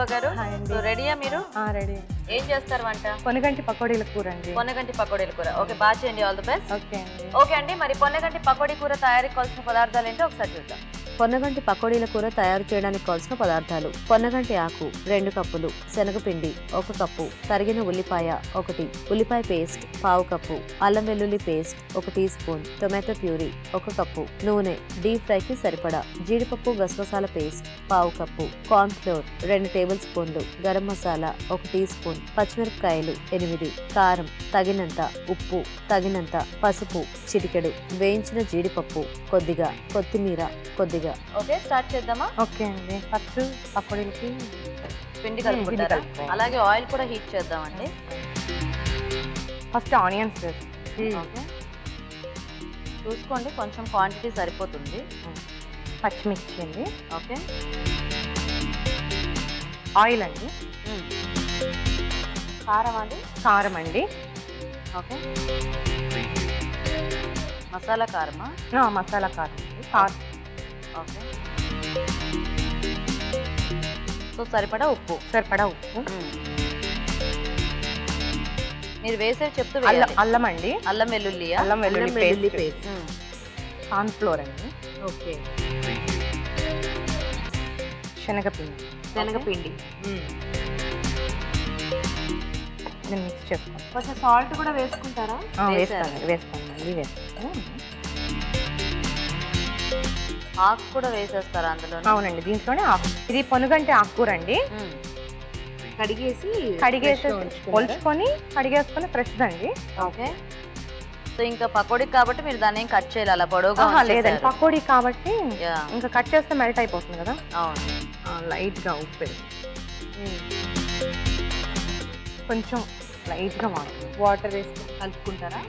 రూపా గారు హాయ్ అండి. సో రెడీయా మీరు రెడీ ఏం చేస్తారు వంట పొనగంటి పకోడీల కూర అండి పొన్నగంటి పకోడీల కూర ఓకే బాగా చేయండి ఆల్ ది బెస్ట్ ఓకే అండి ఓకే అండి మరి పొన్నగంటి పకోడీ కూర తయారీకి కావాల్సిన పదార్థాలు ఏంటో ఒకసారి చూద్దాం పొన్నగంటి పకోడీల కూర తయారు చేయడానికి కావాల్సిన పదార్థాలు పొన్నగంటి ఆకు రెండు కప్పులు శనగపిండి ఒక కప్పు తరిగిన ఉల్లిపాయ ఒకటి ఉల్లిపాయ పేస్ట్ పావు కప్పు అల్లం వెల్లుల్లి పేస్ట్ ఒక టీ స్పూన్ టొమాటో ప్యూరీ ఒక కప్పు నూనె డీప్ ఫ్రైకి సరిపడా జీడిపప్పు గసగసాల పేస్ట్ పావు కప్పు కార్న్ ఫ్లోర్ రెండు టేబుల్ స్పూన్లు గరం మసాలా ఒక టీ స్పూన్ పచ్చిమిరపకాయలు ఎనిమిది కారం తగినంత ఉప్పు తగినంత పసుపు చిటికెడు వేయించిన జీడిపప్పు కొద్దిగా కొత్తిమీర కొద్దిగా ఓకే స్టార్ట్ చేద్దామా ఓకే అండి ఫస్ట్ పకోడీలకి పిండి కలుపుకుంటారా కలుపుకోవాలి. అలాగే ఆయిల్ కూడా హీట్ చేద్దామండి ఫస్ట్ ఆనియన్స్ వేసి ఓకే చూసుకోండి కొంచెం క్వాంటిటీ సరిపోతుంది పచ్చిమిర్చి అండి ఓకే ఆయిల్ అండి మ్మ్. కారం అండి కారం అండి ఓకే మసాలా కారమా ఆ, మసాలా కారం అండి కారం ఓకే సో సరిపడా ఉప్పు సరిపడా ఉప్పు మ్మ్. మీరు వేసేది చెప్తూ అల్లం వేయాలి అల్లం అండి అల్లం వెల్లుల్లియా అల్లం వెల్లుల్లి పేస్ట్ మ్మ్. కార్న్ ఫ్లోర్ అండి ఓకే శనగపిండి శనగపిండి నేను మిక్స్ చేసుకోండి కొంచెం సాల్ట్ కూడా వేసుకుంటారా ఆ, వేశారు. వేస్తాను వేస్తాను మళ్ళీ వేస్తాను ఆకు కూడా వేసేస్తారా అందులో అవునండి దీంట్లోనే ఆకు ఇది పొనుగంటే ఆకుకూర అండి కడిగేసి కడిగేసి పొలుచుకొని కడిగేసుకొని ఫ్రెష్ అండి ఓకే సో ఇంకా పకోడీ కాబట్టి మీరు దాన్ని ఏం కట్ చేయాలి అలా పొడవుగా ఆహా, లేదండి ఉంచేశారు. పకోడీ కాబట్టి యా, ఇంకా కట్ చేస్తే మెల్ట్ అయిపోతుంది కదా అవును లైట్ గా ఉప్పు వేసి కొంచెం లైట్ గా వాటర్ వాటర్ వేసి కలుపుకుంటారా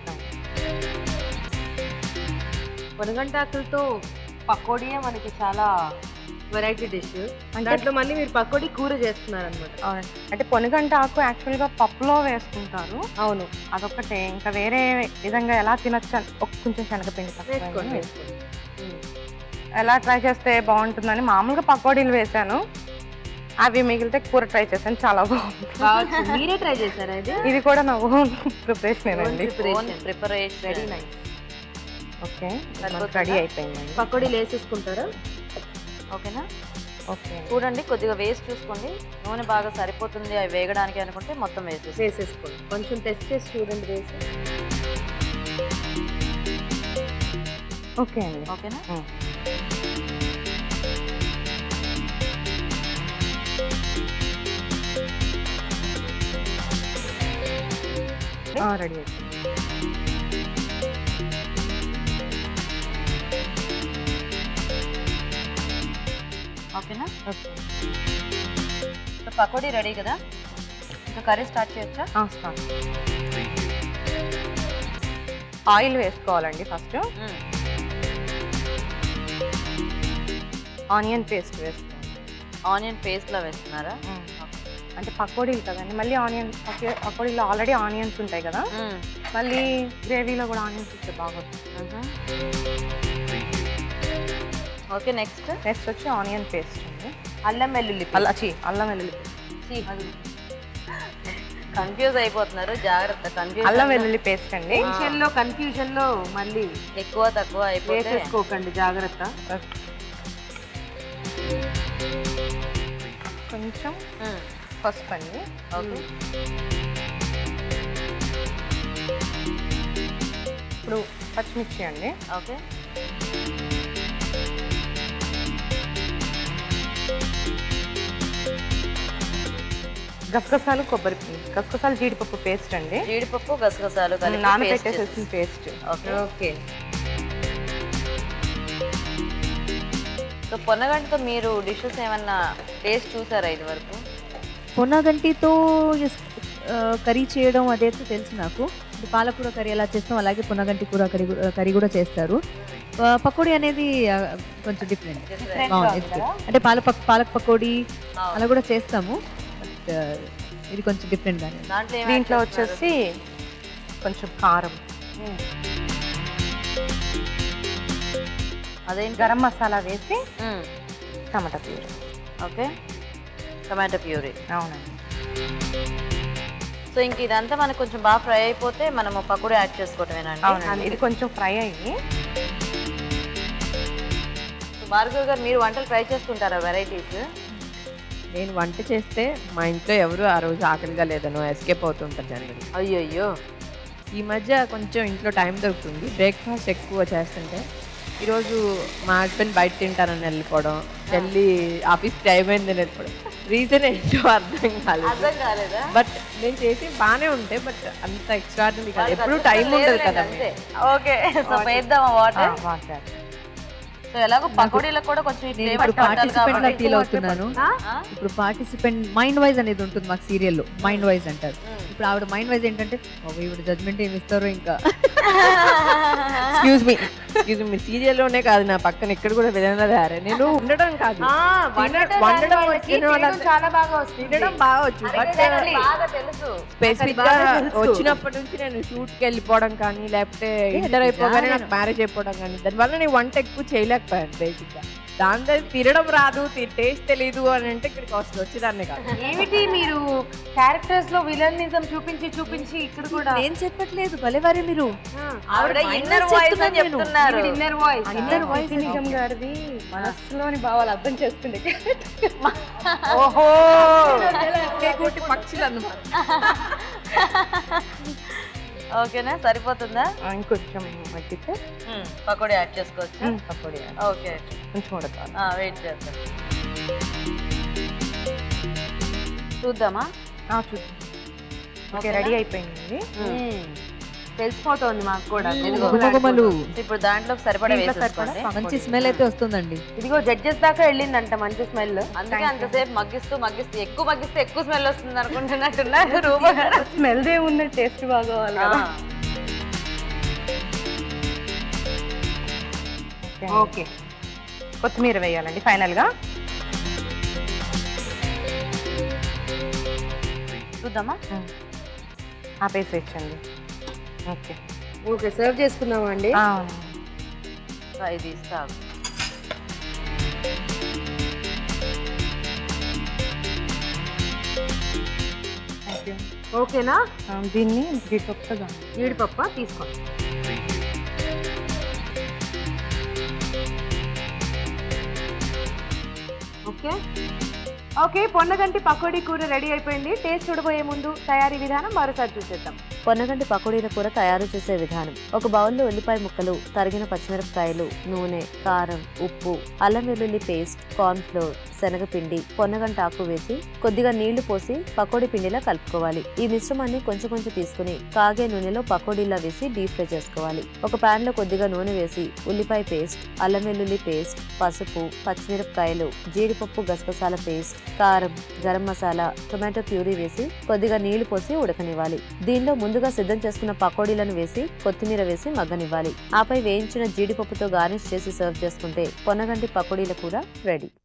పొనగంటాకులతో పకోడీయే మనకి చాలా వెరైటీ డిష్ అంటే దాంట్లో మళ్ళీ మీరు పకోడీ కూర చేస్తున్నారు అనమాట అవునండి. అంటే పొనుగంట ఆకు యాక్చువల్ గా పప్పులో వేసుకుంటారు అవును అదొక్కటే ఇంకా వేరే విధంగా ఎలా తినొచ్చు అని ఒక కొంచెం శనగపిండి తక్కువ వేసుకోండి వేసి. వేసుకోండి ఉమ్. ఎలా ట్రై చేస్తే బాగుంటుందని మామూలుగా పకోడీలు వేసాను అవి మిగిలితే కూర ట్రై చేశాను చాలా బాగుంది కావచ్చు మీరే ట్రై చేశారా ఇది ఇది కూడా నా ఓన్ ప్రిపరేషన్ అండి own preparation very nice okay సరిపోతుందా? రెడీ అయిపోయిందండి పకోడీలు వేసేసుకుంటారా ఓకేనా ఓకే చూడండి కొద్దిగా వేసి చూసుకోండి నూనె బాగా సరిపోతుంది అవి వేగడానికి అనుకుంటే మొత్తం వేసేసి వేసేసుకోండి కొంచెం టెస్ట్ చేసి చూడండి వేసి ఓకే అండి ఓకేనా ఉమ్. రెడీ అయిపోయింది ఓకేనా ఓకే సో పకోడీ రెడీ కదా ఇంకా కర్రీ స్టార్ట్ చేయొచ్చా స్టార్ట్ ఆయిల్ వేసుకోవాలండి ఫస్ట్ మ్మ్. ఆనియన్ పేస్ట్ వేసుకోవాలి ఆనియన్ పేస్ట్లా వేస్తున్నారా అంటే పకోడీలు కదండి మళ్ళీ ఆనియన్ పకోడీలో ఆల్రెడీ ఆనియన్స్ ఉంటాయి కదా మ్మ్. మళ్ళీ గ్రేవీలో కూడా ఆనియన్స్ ఇస్తే బాగుంటుంది మ్మ్. ఓకే నెక్స్ట్ నెక్స్ట్ వచ్చి ఆనియన్ పేస్ట్ అండి అల్లం వెల్లుల్లి అల్ల చి అల్లం వెల్లుల్లి paste. కన్ఫ్యూజ్ అయిపోతున్నారు జాగ్రత్త కన్ఫ్యూజ్ అల్లం వెల్లుల్లి పేస్ట్ అండి టెన్షన్ లో కన్ఫ్యూజన్ లో మళ్ళీ ఎక్కువ తక్కువ అయిపోతే వేసేసుకోకండి జాగ్రత్త కొంచెం మ్మ్. పసుపు అండి ఓకే ఇప్పుడు పచ్చిమిర్చి అండి ఓకే గసగసాలు కొబ్బరి గసగసాలు జీడిపప్పు పేస్ట్ అండి జీడిపప్పు గసగసాలు కలిపి paste నానబెట్టేసేసిన పేస్ట్ ఓకే ఓకే సో పొన్నగంటతో మీరు డిషెస్ ఏమన్నా టేస్ట్ చూసారా ఇది వరకు పొన్నగంటితో ఎస్- ఆ, కర్రీ చేయడం అదైతే తెలుసు నాకు అంటే పాలకూర కర్రీ ఎలా చేస్తాం అలాగే పొన్నగంటి కూర కర్రీ కూ- కర్రీ కూడా చేస్తారు ఆ, పకోడీ అనేది ఆ, కొంచెం డిఫరెంట్ బాగుంది it's good. అంటే పాల పక్- పాలక్ పకోడీ అలా కూడా చేస్తాము బట్ ఇది కొంచెం డిఫరెంట్ గానే ఉంది. దాంట్లో ఏం దీంట్లో add చేస్తున్నారు? వచ్చేసి కొంచెం కారం అదేంటి గరం మసాలా వేసి మ్మ్. Tomato puree okay tomato puree అవునండి సో ఇంక ఇదంతా మనకు కొంచెం బాగా ఫ్రై అయిపోతే మనము పకోడీ యాడ్ చేసుకోవటమేనండి అవునండి ఇది కొంచెం ఫ్రై అయ్యి సో భార్గవ్ గారు మీరు వంటలు ట్రై చేస్తుంటారా వెరైటీస్ నేను వంట చేస్తే మా ఇంట్లో ఎవరు ఆ రోజు ఆకలిగా లేదనో ఎస్కేప్ అవుతుంటారు జనరల్ అయ్యో ఈ మధ్య కొంచెం ఇంట్లో టైం దొరుకుతుంది బ్రేక్ఫాస్ట్ ఎక్కువ చేస్తుంటే ఈరోజు మా హస్బెండ్ బయట తింటానని వెళ్ళిపోవడం వెళ్ళి ఆఫీస్ టైం అయిందని వెళ్ళిపోవడం రీజన్ ఏంటో అర్థం కాలేదు అర్థం కాలేదా బట్ నేను చేసి బాగానే ఉంటే బట్ అంత ఎక్స్ట్రాడినరీ కాదు ఎప్పుడు టైం ఉండదు కదా అంతే ఓకే సో వేద్దామా వాటర్ వాటర్ సో ఎలాగో పకోడీలకు కూడా కొంచెం ఈ నేను ఫ్లేవర్ ఇప్పుడు పట్టాలి పార్టిసిపెంట్ లా కాబట్టి ఫీల్ అవుతున్నాను ఆ? ఇప్పుడు పార్టిసిపెంట్ మైండ్ వైజ్ అనేది ఉంటుంది మాకు సీరియల్లో మైండ్ వైజ్ అంటారు ఇప్పుడు ఆవిడ మైండ్ వైజ్ ఏంటంటే "బాబోయ్, ఈవిడ జడ్జ్మెంట్ ఏమి ఇస్తారో ఇంకా ఎక్స్క్యూజ్ మీ ఎక్స్క్యూజ్ మీ సీరియల్లోనే కాదు నా పక్కన ఇక్కడ కూడా వినలేదారే నేను ఉండడం కాదు తిన- వండడం వచ్చిన వాళ్ళందరూ చాలా బాగా వస్తుంది తినడం బాగా వచ్చు బట్ బాగా తెలుసు స్పెసిఫిక్ గా వచ్చినప్పటి నుంచి నేను షూట్ కి వెళ్ళిపోవడం కానీ లేకపోతే ఇంటర్ అయిపోగానే నాకు మ్యారేజ్ అయిపోవడం కానీ దానివల్ల నేను వంట ఎక్కువ చేయలేకపోయాను బేసిక్ గా దాని దగ్గర తినడం రాదు టేస్ట్ తెలియదు అని అంటే ఇక్కడికి వస్తుంది వచ్చేదాన్ని కాదు ఏమిటి మీరు క్యారెక్టర్స్ లో విలనిజం చూపించి చూపించి ఇక్కడ కూడా నేను చెప్పట్లేదు భలేవారే మీరు ఆవిడ mind ఇన్నర్ voice వాయిస్ అని చెప్తున్నాను చెప్తున్నారు ఇన్నర్ వాయిస్ ఇన్నర్ వాయిస్ నిజం గారిది మనస్సులోని భావాలు అర్థం చేసుకుంటే ఓహో కూటి పక్షులు అన్నమాట ఓకేనా సరిపోతుందా ఇంకొంచెం మగ్గితే మ్మ్. పకోడీ యాడ్ చేసుకోవచ్చు పకోడీ ఓకే కొంచెం ఉడకాలి వెయిట్ చేద్దాం చూద్దామా ఆ, చూద్దాం ఓకే రెడీ అయిపోయింది తెలిసిపోతోంది మాకు కూడా ఇదిగో. గుమగుమలు ఇప్పుడు దాంట్లో సరిపడా దీంట్లో వేసేసుకోండి సరిపడా మంచి స్మెల్ అయితే వస్తుందండి ఇదిగో జడ్జెస్ దాకా వెళ్ళిందంట మంచి స్మెల్ అందుకే అంతసేపు మగ్గిస్తూ మగ్గిస్తూ ఎక్కువ మగ్గిస్తే ఎక్కువ స్మెల్ వస్తుంది అనుకుంటున్నట్టున్నారు రూప గారు స్మెల్ దే ఉంది టేస్ట్ బాగోవాలి కదా ఓకే కొత్తిమీర వేయాలండి ఫైనల్ గా చూద్దామా ఆపేసేయచ్చండి ఓకే ఓకే సర్వ్ చేసుకుందామా అండి సో ఇది ఇస్తాను థ్యాంక్ యూ ఓకేనా దీన్ని జీడిపప్పుగా జీడిపప్ప తీసుకోండి ఓకే ఓకే పొన్నగంటి పకోడీ కూర రెడీ అయిపోయింది టేస్ట్ చూడబోయే ముందు తయారీ విధానం మరోసారి చూసేద్దాం పొన్నగంటి పకోడీల కూర తయారు చేసే విధానం ఒక బౌల్లో ఉల్లిపాయ ముక్కలు తరిగిన పచ్చిమిరపకాయలు నూనె కారం ఉప్పు అల్లం వెల్లుల్లి పేస్ట్ కార్న్ ఫ్లోర్ శనగపిండి పొన్నగంట ఆకు వేసి కొద్దిగా నీళ్లు పోసి పకోడీ పిండిలా కలుపుకోవాలి ఈ మిశ్రమాన్ని కొంచెం కొంచెం తీసుకుని కాగే నూనెలో పకోడీలా వేసి డీప్ ఫ్రై చేసుకోవాలి ఒక పాన్ లో కొద్దిగా నూనె వేసి ఉల్లిపాయ పేస్ట్ అల్లం వెల్లుల్లి పేస్ట్ పసుపు పచ్చిమిరపకాయలు జీడిపప్పు గసగసాల పేస్ట్ కారం గరం మసాలా టొమాటో ప్యూరీ వేసి కొద్దిగా నీళ్లు పోసి ఉడకనివ్వాలి దీనిలో ముందుగా సిద్ధం చేసుకున్న పకోడీలను వేసి కొత్తిమీర వేసి మగ్గనివ్వాలి ఆపై వేయించిన జీడిపప్పుతో గార్నిష్ చేసి సర్వ్ చేసుకుంటే పొన్నగంటి పకోడీల కూర రెడీ